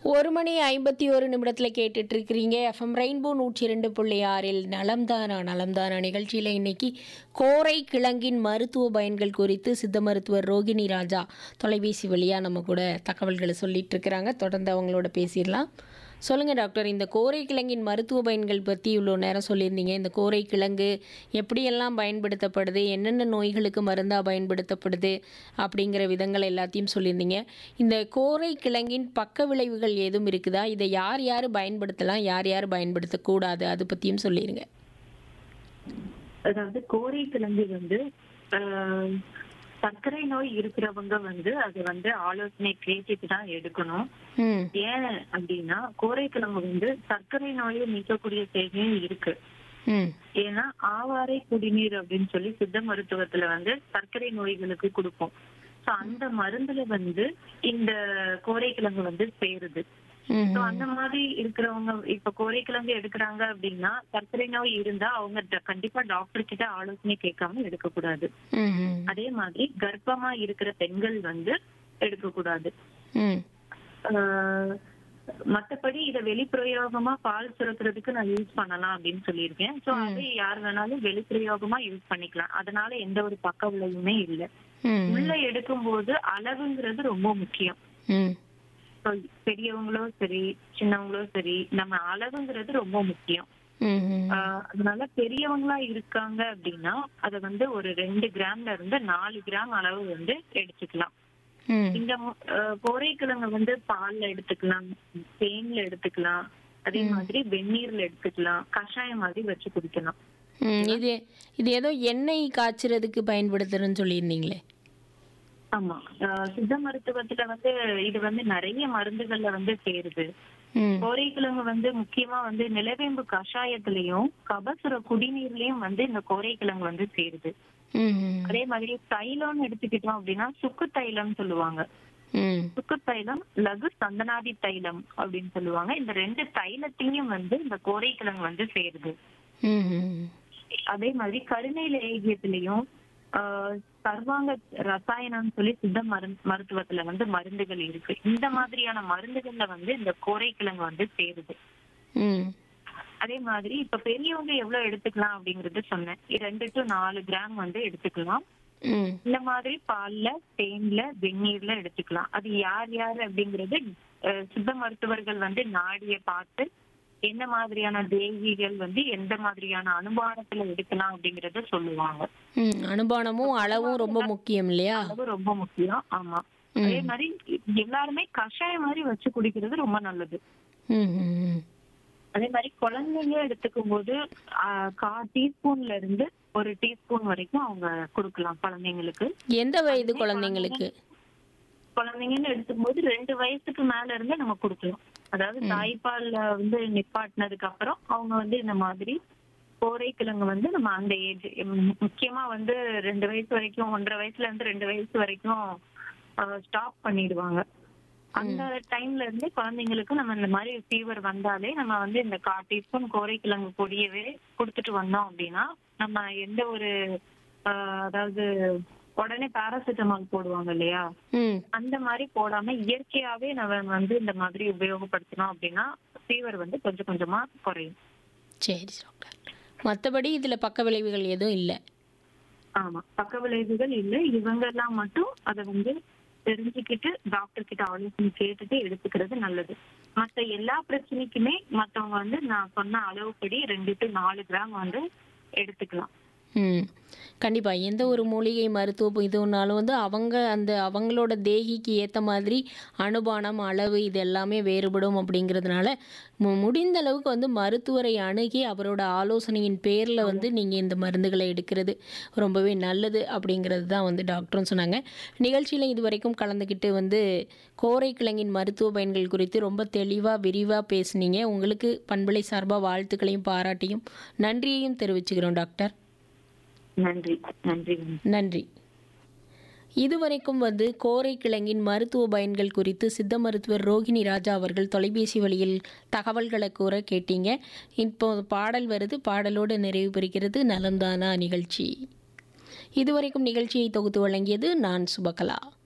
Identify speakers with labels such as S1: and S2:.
S1: ஒரு மணி ஐம்பத்தி ஒரு நிமிடத்தில் கேட்டுட்டு இருக்கிறீங்க எஃப்எம் ரெயின்போ நூற்றி ரெண்டு புள்ளி ஆறில் நலம்தானா நலம்தானா நிகழ்ச்சியில் இன்னைக்கு கோரை கிழங்கின் மருத்துவ பயன்கள் குறித்து சித்த மருத்துவர் ரோகிணி ராஜா தொலைபேசி வழியாக நம்ம கூட தகவல்களை சொல்லிட்டு இருக்கிறாங்க தொடர்ந்து அவங்களோட பேசிடலாம் சொல்லுங்கள் டாக்டர் இந்த கோரை கிழங்கின் மருத்துவ பயன்கள் பற்றி இவ்வளோ நேரம் சொல்லியிருந்தீங்க இந்த கோரை கிழங்கு எப்படியெல்லாம் பயன்படுத்தப்படுது என்னென்ன நோய்களுக்கு மருந்தாக பயன்படுத்தப்படுது அப்படிங்கிற விதங்கள் எல்லாத்தையும் சொல்லியிருந்தீங்க இந்த கோரை கிழங்கின் பக்க விளைவுகள் ஏதும் இருக்குதா இதை யார் யார் பயன்படுத்தலாம் யார் யார் பயன்படுத்தக்கூடாது அது பற்றியும் சொல்லிடுங்க
S2: அதாவது கோரை கிழங்கு வந்து ஆஹ், சர்க்கரை நோய் இருக்கிறவங்க வந்து அது வந்து ஆலோசனை கேட்டுட்டு தான் எடுக்கணும்
S1: ம்
S2: ஏன் அப்படின்னா கோரை கிழங்கு வந்து சர்க்கரை நோயை நீக்கக்கூடிய செய்தியும் இருக்கு
S1: ம்
S2: ஏன்னா ஆவாரை குடிநீர் அப்படின்னு சொல்லி சித்த மருத்துவத்துல வந்து சர்க்கரை நோய்களுக்கு கொடுப்போம் சோ அந்த மருந்துல வந்து இந்த கோரைக்கிழங்கு வந்து சேருது
S1: ம்
S2: சோ அந்த மாதிரி இருக்கிறவங்க இப்ப கோரைக்கிழங்கு எடுக்கிறாங்க அப்படின்னா சர்க்கரை நோய் இருந்தா அவங்க ட- கண்டிப்பா டாக்டர் கிட்ட ஆலோசனை கேட்காம எடுக்க கூடாது
S1: ம் ம்
S2: அதே மாதிரி கர்ப்பமா இருக்கிற பெண்கள் வந்து எடுக்க கூடாது
S1: ம்
S2: ஆஹ் மத்தபடி இத வெளிப்பிரயோகமா பால் சுரக்கிறதுக்கு நான் யூஸ் பண்ணலாம் அப்படின்னு சொல்லியிருக்கேன் சோ அது யார் வேணாலும் வெளிப்பிரயோகமா யூஸ் பண்ணிக்கலாம் அதனால எந்த ஒரு பக்க விளைவுமே இல்ல
S1: ம்
S2: உள்ள எடுக்கும்போது அளவுங்கிறது ரொம்ப முக்கியம்
S1: ம்
S2: So, பெரியவங்களோ சரி சின்னவங்களோ சரி நம்ம அளவுங்கிறது ரொம்ப முக்கியம்
S1: ம் ம்
S2: ஆஹ் அதனால பெரியவங்களா இருக்காங்க அப்படின்னா அத வந்து ஒரு ரெண்டு கிராம்ல இருந்து நாலு கிராம் அளவு வந்து எடுத்துக்கலாம்
S1: ம்
S2: இந்த பொறைக்கிழங்கு வந்து பால்ல எடுத்துக்கலாம் தேன்ல எடுத்துக்கலாம் அதே மாதிரி வெந்நீர்ல எடுத்துக்கலாம் கஷாயம் மாதிரி வச்சு குடிக்கலாம்
S1: ம் இது இது ஏதோ எண்ணெய் காய்ச்சறதுக்கு பயன்படுத்துறேன்னு சொல்லியிருந்தீங்களே
S2: ஆமா ஆஹ் சித்த மருத்துவத்துல வந்து இது வந்து நிறைய மருந்துகள்ல வந்து சேருது
S1: ம்
S2: கோரைக்கிழங்கு வந்து முக்கியமா வந்து நிலவேம்பு கஷாயத்திலயும் கபசுர குடிநீர்லயும் வந்து இந்த கோரைக்கிழங்கு வந்து சேருது
S1: ம் ம்
S2: அதே மாதிரி தைலம்னு எடுத்துக்கிட்டோம் அப்படின்னா சுக்கு தைலம் சொல்லுவாங்க
S1: ம்
S2: சுக்கு தைலம் லகு சந்தனாதி தைலம் அப்படின்னு சொல்லுவாங்க இந்த ரெண்டு தைலத்தையும் வந்து இந்த கோரைக்கிழங்கு வந்து சேருது
S1: ம் ம்
S2: அதே மாதிரி கருணை லேகியத்திலையும் ஆஹ், சர்வாங்க ரசாயனம்னு சொல்லி சித்த மருந்து மருத்துவத்துல வந்து மருந்துகள் இருக்கு இந்த மாதிரியான மருந்துகள்ல வந்து இந்த கோரைக்கிழங்கு வந்து சேருது
S1: ம்
S2: அதே மாதிரி இப்ப பெரியவங்க எவ்வளவு எடுத்துக்கலாம் அப்படிங்கறது சொன்னேன் ரெண்டு டு நாலு கிராம் வந்து எடுத்துக்கலாம்
S1: ம்
S2: இந்த மாதிரி பால்ல தேன்ல வெந்நீர்ல எடுத்துக்கலாம் அது யார் யார் அப்படிங்கறது அஹ், சித்த மருத்துவர்கள் வந்து நாடிய பார்த்து என்ன மாதிரியான தேவிகள் வந்து எந்த மாதிரியான அனுமானத்துல எடுக்கலாம் அப்படிங்கறத சொல்லுவாங்க
S1: ம் அனுபானமும் அளவும் ரொம்ப முக்கியம் இல்லையா
S2: அது ரொம்ப முக்கியம் ஆமா அதே மாதிரி எல்லாருமே கஷாயம் மாதிரி வச்சு குடிக்கிறது ரொம்ப நல்லது
S1: ம் ம் ம்
S2: அதே மாதிரி குழந்தைங்க எடுத்துக்கும் போது ஆஹ், கா டீஸ்பூன்ல இருந்து ஒரு டீஸ்பூன் வரைக்கும் அவங்க கொடுக்கலாம் குழந்தைங்களுக்கு
S1: எந்த வயது குழந்தைங்களுக்கு
S2: குழந்தைங்கன்னு எடுத்துக்கும் போது ரெண்டு வயசுக்கு மேல இருந்து நம்ம கொடுக்கலாம் அதாவது தாய்ப்பால்ல வந்து நிப்பாட்டினதுக்கு அப்புறம் அவங்க வந்து இந்த மாதிரி கோரைக்கிழங்கு வந்து நம்ம அந்த ஏஜ் முக்கியமா வந்து ரெண்டு வயசு வரைக்கும் ஒன்றரை வயசுல இருந்து ரெண்டு வயசு வரைக்கும் ஸ்டாப் பண்ணிடுவாங்க அந்த டைம்ல இருந்து குழந்தைங்களுக்கு நம்ம இந்த மாதிரி ஃபீவர் வந்தாலே நம்ம வந்து இந்த கால் டீஸ்பூன் கோரைக்கிழங்கு பொடியவே கொடுத்துட்டு வந்தோம் அப்படின்னா நம்ம எந்த ஒரு ஆஹ், அதாவது உடனே பாராசிட்டமால் போடுவாங்க இல்லையா
S1: ம்
S2: அந்த மாதிரி போடாம இயற்கையாவே நம்ம வந்து இந்த மாதிரி உபயோகப்படுத்தினோம் அப்படின்னா ஃபீவர் வந்து கொஞ்சம் கொஞ்சமா குறையும்
S1: சரி டாக்டர் மற்றபடி இதில் பக்க விளைவுகள் எதுவும் இல்லை
S2: ஆமா பக்க விளைவுகள் இல்ல இவங்க எல்லாம் மட்டும் அதை வந்து தெரிஞ்சுக்கிட்டு டாக்டர் கிட்ட ஆலோசனை கேட்டுட்டு எடுத்துக்கிறது நல்லது மத்த எல்லா பிரச்சனைக்குமே மத்தவங்க வந்து நான் சொன்ன அளவுப்படி ரெண்டு டு நாலு கிராம் வந்து எடுத்துக்கலாம்
S1: ம் கண்டிப்பாக எந்த ஒரு மூலிகை மருத்துவ இதுனாலும் வந்து அவங்க அந்த அவங்களோட தேகிக்கு ஏற்ற மாதிரி அனுபானம் அளவு இது எல்லாமே வேறுபடும் அப்படிங்கிறதுனால மு- முடிந்த அளவுக்கு வந்து மருத்துவரை அணுகி அவரோட ஆலோசனையின் பேரில் வந்து நீங்கள் இந்த மருந்துகளை எடுக்கிறது ரொம்பவே நல்லது அப்படிங்கிறது தான் வந்து டாக்டரும் சொன்னாங்க நிகழ்ச்சியில் இதுவரைக்கும் கலந்துக்கிட்டு வந்து கோரைக்கிழங்கின் மருத்துவ பயன்கள் குறித்து ரொம்ப தெளிவாக விரிவாக பேசுனீங்க உங்களுக்கு பண்பலை சார்பாக வாழ்த்துக்களையும் பாராட்டியும் நன்றியையும் தெரிவிச்சுக்கிறோம் டாக்டர்
S2: நன்றி நன்றி
S1: நன்றி இதுவரைக்கும் வந்து கோரை கிழங்கின் மருத்துவ பயன்கள் குறித்து சித்த மருத்துவர் ரோகிணி ராஜா அவர்கள் தொலைபேசி வழியில் தகவல்களை கூற கேட்டீங்க இப்போ பாடல் வருது பாடலோடு நிறைவு பெறுகிறது நலம்தானா நிகழ்ச்சி இதுவரைக்கும் நிகழ்ச்சியை தொகுத்து வழங்கியது நான் சுபகலா